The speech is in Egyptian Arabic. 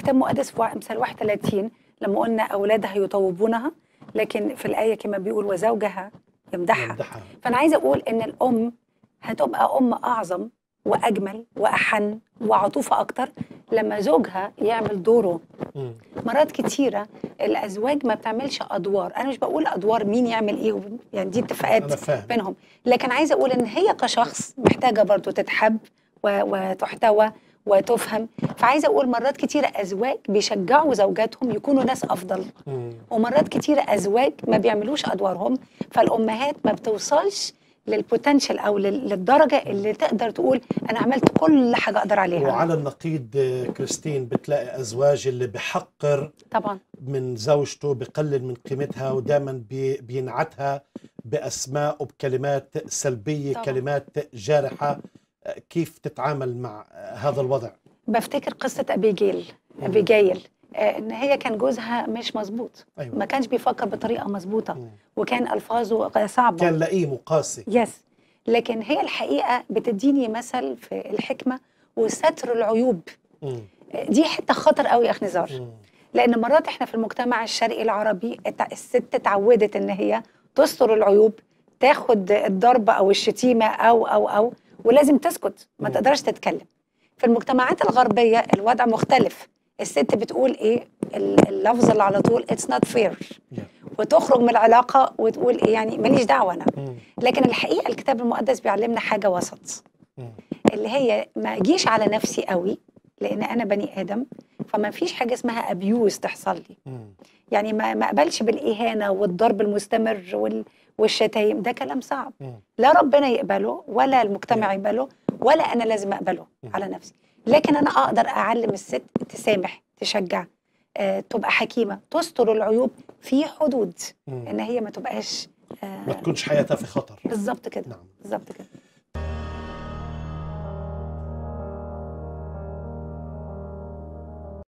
الكتاب المقدس في امثال 31 لما قلنا اولادها يطوبونها لكن في الايه كما بيقول وزوجها يمدحها يمدحها فانا عايزه اقول ان الام هتبقى ام اعظم واجمل واحن وعطوفه اكتر لما زوجها يعمل دوره مم. مرات كتيره الازواج ما بتعملش ادوار انا مش بقول ادوار مين يعمل ايه وب- يعني دي اتفاقات انا فاهم بينهم لكن عايزه اقول ان هي كشخص محتاجه برضو تتحب و- وتحتوى وتفهم فعايزه اقول مرات كتيره ازواج بيشجعوا زوجاتهم يكونوا ناس افضل مم. ومرات كتيره ازواج ما بيعملوش ادوارهم فالامهات ما بتوصلش للبوتنشال او لل- للدرجه اللي تقدر تقول انا عملت كل حاجه اقدر عليها وعلى النقيض آه، كريستين بتلاقي ازواج اللي بحقر طبعا من زوجته بقلل من قيمتها ودائما بي بينعتها باسماء وبكلمات سلبيه طبعاً. كلمات جارحه آه، كيف تتعامل مع آه، هذا الوضع بفتكر قصه ابيجيل مم. ابيجايل آه، ان هي كان جوزها مش مظبوط ايوه ما كانش بيفكر بطريقه مظبوطه مم. وكان الفاظه صعبه كان لئيم وقاسي يس لكن هي الحقيقه بتديني مثل في الحكمه وستر العيوب مم. دي حته خطر قوي يا اخ نزار مم. لان مرات احنا في المجتمع الشرقي العربي ات- الست اتعودت ان هي تستر العيوب تاخد الضرب او الشتيمه او او او ولازم تسكت ما مم. تقدرش تتكلم في المجتمعات الغربيه الوضع مختلف الست بتقول ايه ال- اللفظ اللي على طول اتس نوت فير Yeah. وتخرج من العلاقه وتقول ايه يعني ماليش دعوه انا مم. لكن الحقيقه الكتاب المقدس بيعلمنا حاجه وسط مم. اللي هي ما اجيش على نفسي قوي لان انا بني ادم فما فيش حاجه اسمها ابيوز تحصل لي مم. يعني ما ما اقبلش بالاهانه والضرب المستمر وال والشتايم ده كلام صعب مم. لا ربنا يقبله ولا المجتمع يقبله ولا انا لازم اقبله مم. على نفسي لكن انا اقدر اعلم الست تسامح تشجع آه، تبقى حكيمه تستر العيوب في حدود مم. ان هي ما تبقاش آه، ما تكونش حياتها في خطر بالظبط كده نعم بالظبط كده